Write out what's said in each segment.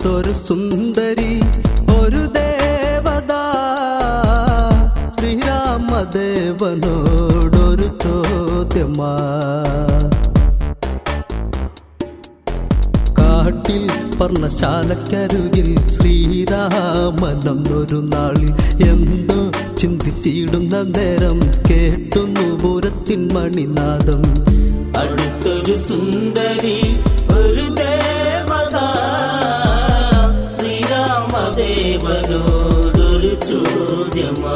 അടുത്തൊരു സുന്ദരി ഒരു ദേവത ശ്രീരാമദേവനോടൊരു ചോദ്യമാ കാട്ടിൽ പർണശാലക്കരുകിൽ ശ്രീരാമനൊരു നാളിൽ എന്തോ ചിന്തിച്ചിടുന്ന നേരം കേട്ടുന്നു പൂരത്തിൻ മണിനാദം അടുത്തൊരു സുന്ദരി ഒരു ദേവത ശ്രീരാമദേവനോടൊരു ചോദ്യമാ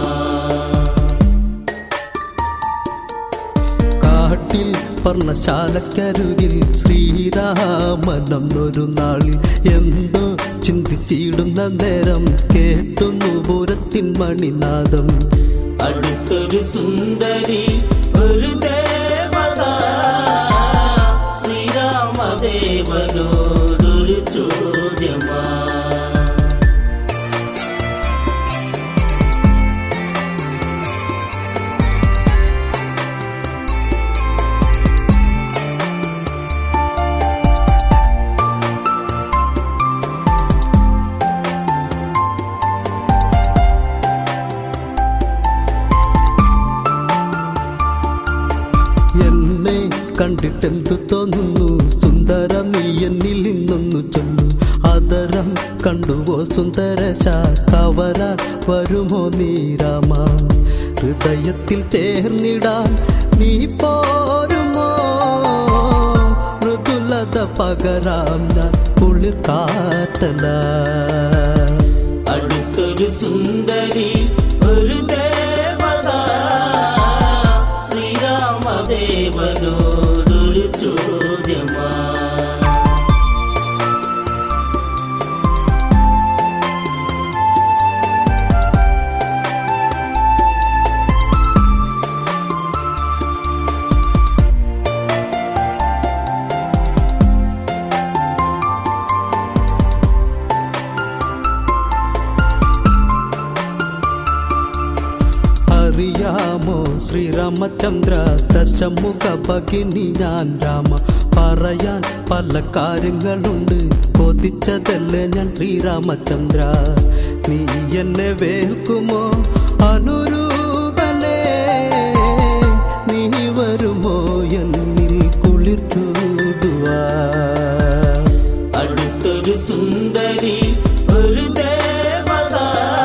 കാട്ടിൽ പർണശാലക്കരുകിൽ ശ്രീരാമനൊരു നാളിൽ എന്തോ ചിന്തിച്ചിടുന്ന നേരം കേട്ടുന്നു പൂരത്തിൻ മണിനാദം അടുത്തൊരു സുന്ദരി ഒരു ദേവത ശ്രീരാമദേവനോടൊരു ചോദ്യമാ എന്നെ കണ്ടിട്ടെന്തു തോന്നുന്നു സുന്ദര നീ എന്നിൽ നിന്നൊന്നു ചൊല്ലു അതരം കണ്ടുവോ സുന്ദരശ കവരാൻ വരുമോ നീ രാമ ഹൃദയത്തിൽ ചേർന്നിടാൻ നീ പോരുമോ മൃദുലത പകരാം ഞാൻ കുളിർ കാറ്റല അടുത്തൊരു സുന്ദരി ഒരു ദേവത ശ്രീരാമദേവനോടൊരു ചോദ്യമാ അറിയാമോ ശ്രീരാമചന്ദ്ര ദശമുഖ ഭഗിനി ഞാൻ രാമ പറയാൻ പല കാര്യങ്ങളുണ്ട് കൊതിച്ചതല്ലേ ഞാൻ ശ്രീരാമചന്ദ്ര നീ എന്നെ വേൽക്കുമോ അനുരൂപനേ നീ വരുമോ എന്നിൽ കുളിർ ചൂടുവാ അടുത്തൊരു സുന്ദരി ഒരു ദേവത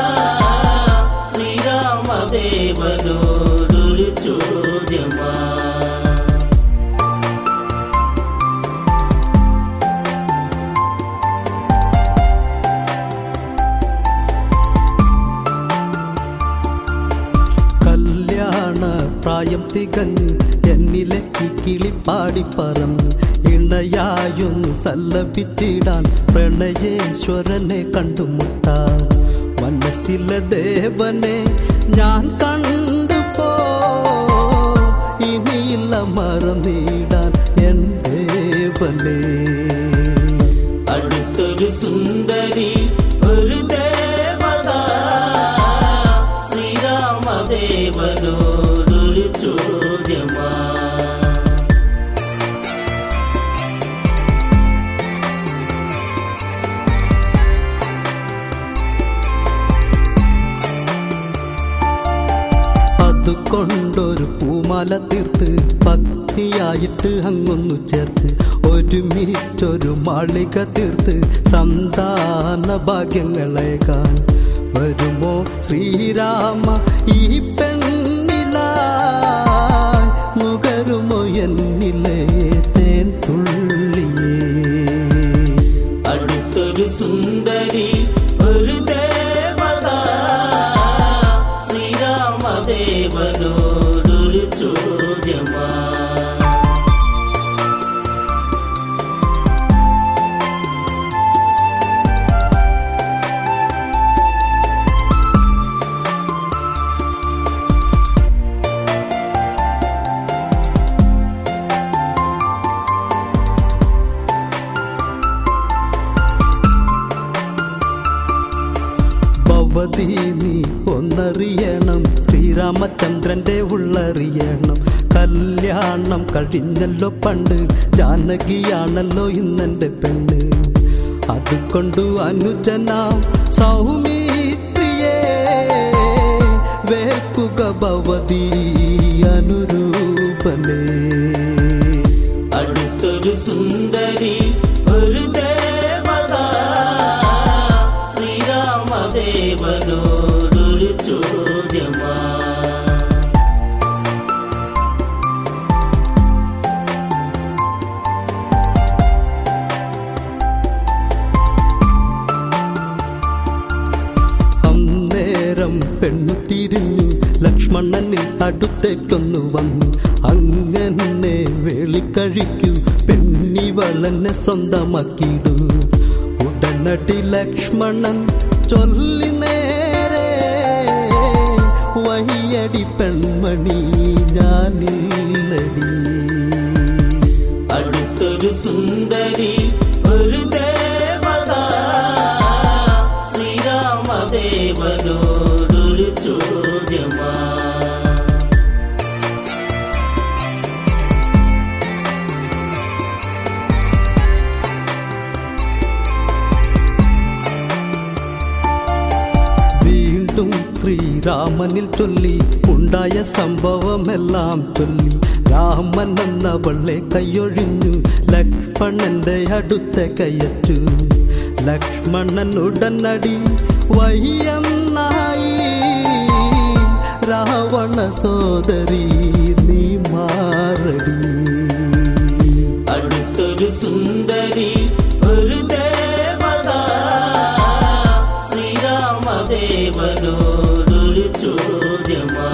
ശ്രീരാമദേവനോടൊരു ചോദ്യമാ കല്യാണ പ്രായം തികഞ്ഞ് എന്നിലെ ഈ കിളിപ്പാടി പറന്ന് ഇണയായൊന്ന് സല്ലപിച്ചിടാൻ പ്രണയേശ്വരനെ കണ്ടുമുട്ടാൻ മനസ്സിലെ ദേവനെ ഞാൻ കണ്ടുപോ ഇനിയില്ല മറന്നിടാൻ എൻ ദേവനെ അടുത്തൊരു സുന്ദരി ഒരു ദേവത ശ്രീരാമദേവനോടൊരു ചോദ്യമാ അതുകൊണ്ടൊരു പൂമാല തീർത്ത് ഭക്തിയായിട്ട് അങ്ങൊന്നു ചേർത്ത് ഒരുമിച്ചൊരു മാളിക തീർത്ത് സന്താന ഭാഗ്യങ്ങളേകാൻ വരുമോ ശ്രീരാമ ഈ പെണ്ണില നുകരുമോ എന്നിലെ തേൻ തുള്ളിയേ അടുത്തൊരു സുന്ദരി ഒരു ദേവത ശ്രീരാമദേവനോടൊരു ചോദ്യമാ ഭവതി നീ ഒന്നറിയണം ശ്രീരാമചന്ദ്രന്റെ ഉള്ളറിയണം കല്യാണം കഴിഞ്ഞല്ലോ പണ്ട് ജാനകിയാണല്ലോ ഇന്നെന്റെ പെണ്ണ് അതുകൊണ്ടു അനുജനാം സൗമിത്രിയെ വേൽക്കുക ഭവതി അനുരൂപനേ അടുത്തൊരു സുന്ദരി ഒരു ദേവത ശ്രീരാമദേവനോടൊരു ചോദ്യമാ അന്നേരം പെണ്ണു തിരിഞ്ഞു ലക്ഷ്മണന് അടുത്തേക്കൊന്നു വന്നു അങ്ങനെ വേളിക്കഴിക്കൂ പെണ്ണിവളനെ സ്വന്തമാക്കിയിടൂ ഉടനടി ലക്ഷ്മണൻ ചൊല്ലി നേരെ വയ്യടി പെൺമണി ഞാനില്ലടി അടുത്തൊരു സുന്ദരി ഒരു ദേവത ശ്രീരാമദേവനോടൊരു ചോദ്യമാ വീണ്ടും ശ്രീരാമനിൽ ചൊല്ലി ഉണ്ടായ സംഭവമെല്ലാം ചൊല്ലി രാമൻ എന്നവളെ കൈയൊഴിഞ്ഞു ലക്ഷ്മണന്റെ അടുത്ത കയറ്റു ലക്ഷ്മണൻ ഉടനടി വയ്യെന്നായി രാവണ സോദരി നീ മാറടി അടുത്തൊരു സുന്ദരി ഒരു ദേവത ശ്രീരാമദേവനോടൊരു ചോദ്യമാ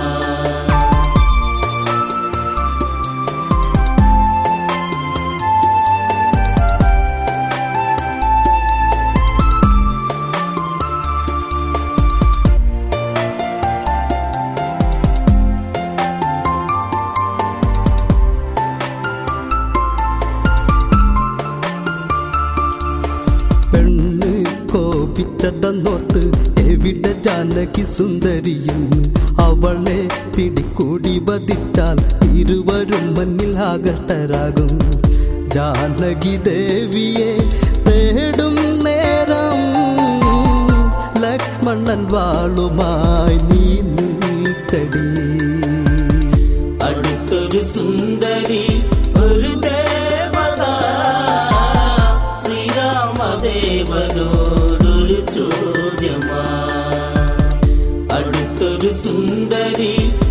പെണ്ണ് കോപിച്ചതെന്നോർത്ത് എവിടെ ജാനകി സുന്ദരിയെന്ന് അവളെ പിടികൂടി വധിച്ചാൽ ഇരുവരും മണ്ണിൽ ആകട്ടരാകും ജാനകി ദേവിയെ തേടും നേരം ലക്ഷ്മണൻ വാളുമായി നീ നിൽക്കടി അടുത്തൊരു സുന്ദരി ഒരു ദേവത ശ്രീരാമദേവനോടൊരു ചോദ്യമാ അടുത്തൊരു സുന്ദരി